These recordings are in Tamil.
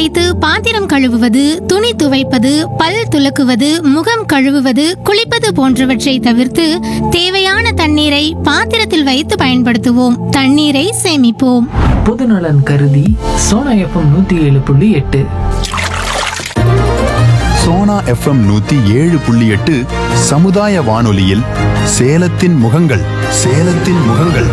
வைத்து பாத்திரம் கழுவுவது துணி துவைப்பது பல் துலக்குவது முகம் கழுவுவது குளிப்பது போன்றவற்றை தவிர்த்து தேவையான தண்ணீரை பாத்திரத்தில் வைத்து பயன்படுத்துவோம் தண்ணீரை சேமிப்போம் பொதுநலன் கருதி சோனா எஃப்எம் நூத்தி ஏழு புள்ளி எட்டு சோனா எஃப்எம் நூத்தி ஏழு புள்ளி எட்டு சமுதாய வானொலியில் சேலத்தின் முகங்கள் சேலத்தின் முகங்கள்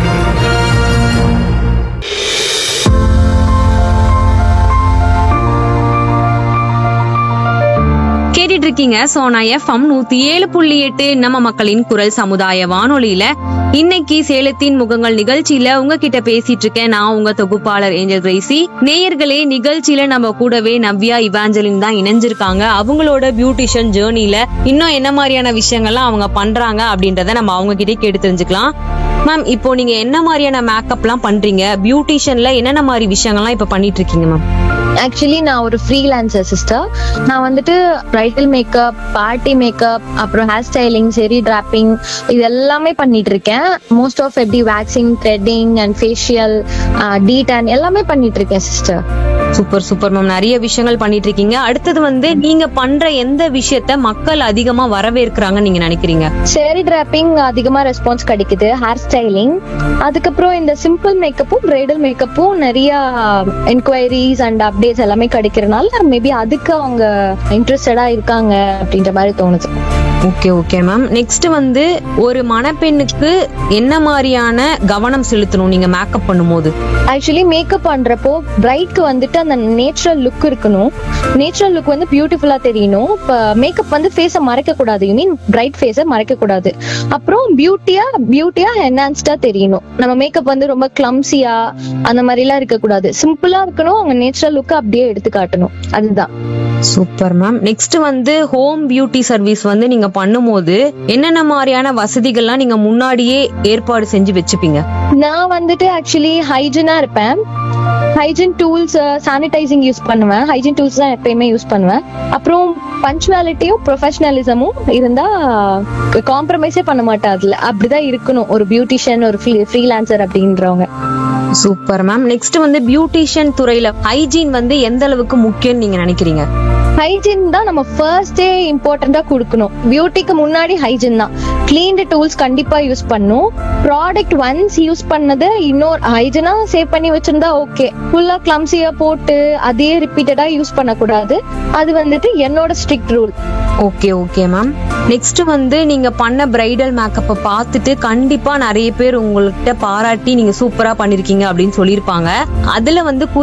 கேட்டுட்டு இருக்கீங்க சோனா எஃப்எம் நூத்தி ஏழு புள்ளி எட்டு நம்ம மக்களின் குரல் சமுதாய வானொலியில இன்னைக்கு சேலத்தின் முகங்கள் நிகழ்ச்சியில உங்ககிட்ட பேசிட்டு இருக்கேன் நான் உங்க தொகுப்பாளர் ஏஞ்சல் கிரேசி நேயர்களே நிகழ்ச்சியில நம்ம கூடவே நவ்யா இவாஞ்சலின் தான் இணைஞ்சிருக்காங்க அவங்களோட பியூட்டிஷியன் ஜேர்னில இன்னும் என்ன மாதிரியான விஷயங்கள்லாம் அவங்க பண்றாங்க அப்படின்றத நம்ம அவங்க கிட்டே கேட்டு தெரிஞ்சுக்கலாம் மேம் இப்போ நீங்க என்ன மாதிரியான மேக்கப்லாம் பண்றீங்க பியூட்டிஷியன்ல என்னென்ன மாதிரி விஷயங்கள்லாம் இப்ப பண்ணிட்டு இருக்கீங்க மேம் ஆக்சுவலி நான் ஒரு ஃப்ரீலான்சர் சிஸ்டர் நான் வந்துட்டு பிரைடல் மேக்கப் பார்ட்டி மேக்கப் அப்புறம் ஹேர் ஸ்டைலிங் சரி டிராப்பிங் இது எல்லாமே பண்ணிட்டு இருக்கேன் மோஸ்ட் ஆஃப் எப்படி waxing threading and facial detan எல்லாமே பண்ணிட்டு இருக்கேன் சிஸ்டர் சூப்பர் சூப்பர் மேம் நிறைய விஷயங்கள் பண்ணிட்டு இருக்கீங்க அடுத்தது வந்து நீங்க பண்ற எந்த விஷயத்த மக்கள் அதிகமா வரவேற்கிறாங்கன்னு நீங்க நினைக்கிறீங்க சேரி டிராப்பிங் அதிகமா ரெஸ்பான்ஸ் கிடைக்குது ஹேர் ஸ்டைலிங் அதுக்கப்புறம் இந்த சிம்பிள் மேக்கப்பும் பிரைடல் மேக்கப்பும் நிறைய என்கொயரிஸ் அண்ட் அப்டேட்ஸ் எல்லாமே கிடைக்கிறதுனால மேபி அதுக்கு அவங்க இன்ட்ரெஸ்டடா இருக்காங்க அப்படின்ற மாதிரி தோணுது ஓகே ஓகே மேம் நெக்ஸ்ட் வந்து ஒரு மணப்பெண்ணுக்கு என்ன மாதிரியான கவனம் செலுத்தணும் நீங்க மேக்கப் பண்ணும்போது ஆக்சுவலி மேக்கப் பண்றப்போ பிரைட்க்கு வந்துட்டு அந்த நேச்சுரல் லுக் இருக்கணும் நேச்சுரல் லுக் வந்து பியூட்டிஃபுல்லா தெரியணும் இப்போ மேக்கப் வந்து ஃபேஸை மறைக்க கூடாது யூ மீன் பிரைட் ஃபேஸை மறைக்க கூடாது அப்புறம் பியூட்டியா பியூட்டியா என்ஹான்ஸ்டா தெரியணும் நம்ம மேக்கப் வந்து ரொம்ப கிளம்சியா அந்த மாதிரிலாம் இருக்கக்கூடாது சிம்பிளா இருக்கணும் அவங்க நேச்சுரல் லுக் அப்படியே எடுத்து காட்டணும் அதுதான் சூப்பர் மேம் நெக்ஸ்ட் வந்து ஹோம் பியூட்டி சர்வீஸ் வந்து நீங்க பண்ணும்போது என்னென்ன மாதிரியான வசதிகள்லாம் நீங்க முன்னாடியே ஏற்பாடு செஞ்சு வச்சுப்பீங்க நான் வந்துட்டு ஆக்சுவலி ஹைஜீனா இருப்பேன் ஹைஜீன் டூல்ஸ் சானிடைசிங் யூஸ் பண்ணுவேன் ஹைஜீன் டூல்ஸ் தான் எப்பயுமே யூஸ் பண்ணுவேன் அப்புறம் பஞ்சுவாலிட்டியும் ப்ரொஃபஷனலிசமும் இருந்தா காம்ப்ரமைஸே பண்ண மாட்டேன் அதுல அப்படிதான் இருக்கணும் ஒரு பியூட்டிஷியன் ஒரு ஃப்ரீலான்சர் அப்படின்றவங்க சூப்பர் மேம் நெக்ஸ்ட் வந்து பியூட்டிஷியன் துறையில ஹைஜீன் வந்து எந்த அளவுக்கு முக்கியம்னு நீங்க நினைக்கிறீங்க ஹைஜீன் தான் நம்ம ஃபர்ஸ்டே இம்பார்ட்டண்டா கொடுக்கணும் பியூட்டிக்கு முன்னாடி ஹைஜீன் தான் கிளீன்டு டூல்ஸ் கண்டிப்பா யூஸ் பண்ணும் ப்ராடக்ட் ஒன்ஸ் யூஸ் பண்ணது இன்னொரு ஹைஜீனா சேவ் பண்ணி வச்சிருந்தா ஓகே ஃபுல்லா கிளம்சியா போட்டு அதே ரிப்பீட்டடா யூஸ் பண்ணக்கூடாது அது வந்துட்டு என்னோட strict rule okay okay ma'am next வந்து நீங்க பண்ண பிரைடல் மேக்கப்பை பார்த்துட்டு கண்டிப்பா நிறைய பேர் உங்கள்கிட்ட பாராட்டி நீங்க சூப்பரா பண்ணிருக்கீங்க அப்படின்னு சொல்லியிருப்பாங்க அதுல வந்து